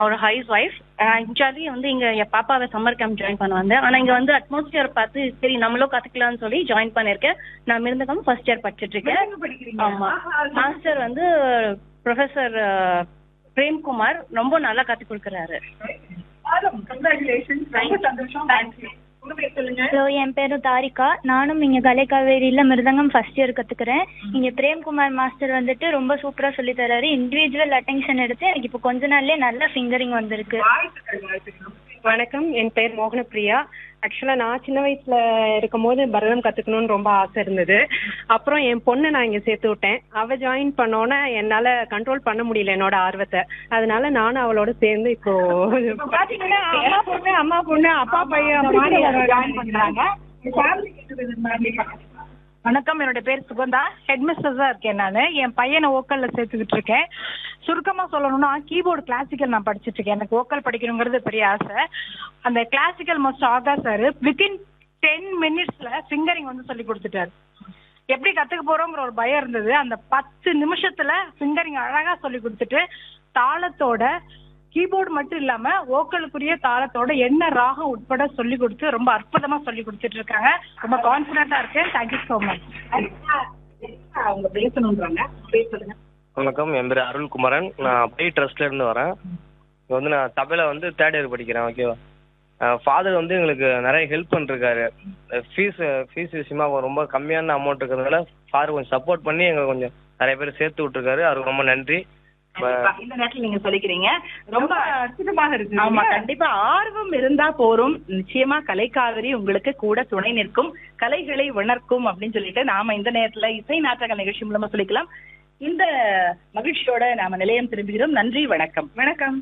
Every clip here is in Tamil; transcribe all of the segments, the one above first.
ஒரு ஹைஸ் ஒய்ஃப் ஆக்சுவலி வந்து இங்க என் பாப்பாவை சம்மர் கேம்ப் ஜாயின் பண்ண வந்தேன் ஆனா இங்க வந்து அட்மாஸ்பியர் பார்த்து சரி நம்மளும் கத்துக்கலாம்னு சொல்லி ஜாயின் பண்ணிருக்கேன் நான் மிருந்தகம் ஃபர்ஸ்ட் இயர் படிச்சிட்டு இருக்கேன் ஆமா மாஸ்டர் வந்து ப்ரொஃபசர் பிரேம்குமார் ரொம்ப நல்லா கத்து கொடுக்கறாரு கங்க்ராச்சுலேஷன் ரொம்ப சந்தோஷம் உங்க பேர் சொல்லுங்க ஹலோ என் பேரு தாரிகா நானும் இங்க கலைக்காவேரியில மிருதங்கம் ஃபர்ஸ்ட் இயர் கத்துக்கிறேன் இங்க பிரேம்குமார் மாஸ்டர் வந்துட்டு ரொம்ப சூப்பரா சொல்லி தராரு இண்டிவிஜுவல் அட்டென்ஷன் எடுத்து எனக்கு இப்போ கொஞ்ச நாள்லயே நல்ல ஃபிங்கரிங் வந்திருக்கு வாழ்த்துக்கள் வாழ்த்துக்கள் வணக்கம் என் பேர் மோகனப்பிரியா ஆக்சுவலா நான் சின்ன வயசுல இருக்கும்போது பரதம் கத்துக்கணும்னு ரொம்ப ஆசை இருந்தது அப்புறம் என் பொண்ணை நான் இங்க சேர்த்து விட்டேன் அவ ஜாயின் பண்ணோன்னே என்னால கண்ட்ரோல் பண்ண முடியல என்னோட ஆர்வத்தை அதனால நானும் அவளோட சேர்ந்து இப்போ பாத்தீங்கன்னா அம்மா பொண்ணு அம்மா பொண்ணு அப்பா பையன் அந்த மாதிரி ஜாயின் பண்றாங்க ஃபேமிலி வணக்கம் என்னோட பேர் சுகந்தா ஹெட் மிஸ்டர்ஸா இருக்கேன் நான் என் பையனை ஓக்கல்ல சேர்த்துக்கிட்டு இருக்கேன் சுருக்கமா சொல்லணும்னா கீபோர்டு கிளாசிக்கல் நான் படிச்சிட்டு இருக்கேன் எனக்கு ஓக்கல் படிக்கணுங்கிறது பெரிய ஆசை அந்த கிளாசிக்கல் மோஸ்ட் ஆகா சார் வித்தின் டென் மினிட்ஸ்ல ஃபிங்கரிங் வந்து சொல்லி கொடுத்துட்டாரு எப்படி கத்துக்க போறோங்கிற ஒரு பயம் இருந்தது அந்த பத்து நிமிஷத்துல ஃபிங்கரிங் அழகா சொல்லி கொடுத்துட்டு தாளத்தோட கீபோர்டு மட்டும் இல்லாம ஓக்கலுக்குரிய தாளத்தோட என்ன ராகம் உட்பட சொல்லி கொடுத்து ரொம்ப அற்புதமா சொல்லி கொடுத்துட்டு இருக்காங்க ரொம்ப கான்பிடண்டா இருக்கேன் தேங்க்யூ சோ மச் அவங்க பேசணுன்றாங்க பேர் சொல்லுங்க வணக்கம் என் பேர் அருள்குமரன் நான் பை ட்ரஸ்ட்ல இருந்து வரேன் இங்க வந்து நான் தபையில வந்து தேர்ட் இயர் படிக்கிறேன் ஓகேவா ஃபாதர் வந்து எங்களுக்கு நிறைய ஹெல்ப் பண்ணிருக்காரு ஃபீஸ் ஃபீஸ் விஷயமா ரொம்ப கம்மியான அமௌண்ட் இருக்கிறதுனால ஃபாதர் கொஞ்சம் சப்போர்ட் பண்ணி எங்களுக்கு கொஞ்சம் நிறைய பேர் சேர்த்து விட்டுருக்காரு அவருக்கு ரொம்ப நன்றி கண்டிப்பா. இந்த நேரத்துல நீங்க சொல்லிக்கிறீங்க ரொம்ப அற்புதமாக இருக்கு ஆமா, கண்டிப்பா ஆர்வம் இருந்தா போரும் நிச்சயமா கலைக்காவிரி உங்களுக்கு கூட துணை நிற்கும் கலைகளை உணர்க்கும் அப்படின்னு சொல்லிட்டு நாம இந்த நேரத்துல இசை நாட்டக நிகழ்ச்சி மூலமா சொல்லிக்கலாம் இந்த மகிழ்ச்சியோட நாம நிலையம் திரும்புகிறோம் நன்றி வணக்கம் வணக்கம்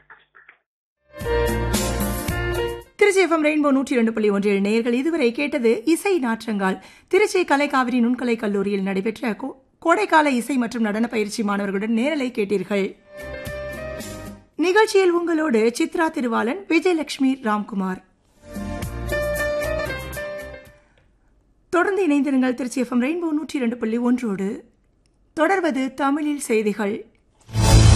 திருச்சி எஃப்எம் ரெயின்போ நூற்றி இரண்டு புள்ளி ஒன்று நேயர்கள் இதுவரை கேட்டது இசை நாற்றங்கால் திருச்சி கலைக்காவிரி நுண்கலை கல்லூரியில் நடைபெற்ற கோ- கோடைக்கால இசை மற்றும் நடன பயிற்சி மாணவர்களுடன் நேரலை கேட்டீர்கள் நிகழ்ச்சியில் உங்களோடு சித்ரா திருவாளன் விஜயலட்சுமி ராம்குமார் தொடர்ந்து இணைந்திருங்கள் திருச்சி எஃப்எம் ரெயின்போ நூற்றி இரண்டு புள்ளி ஒன்றோடு தொடர்வது தமிழில் செய்திகள்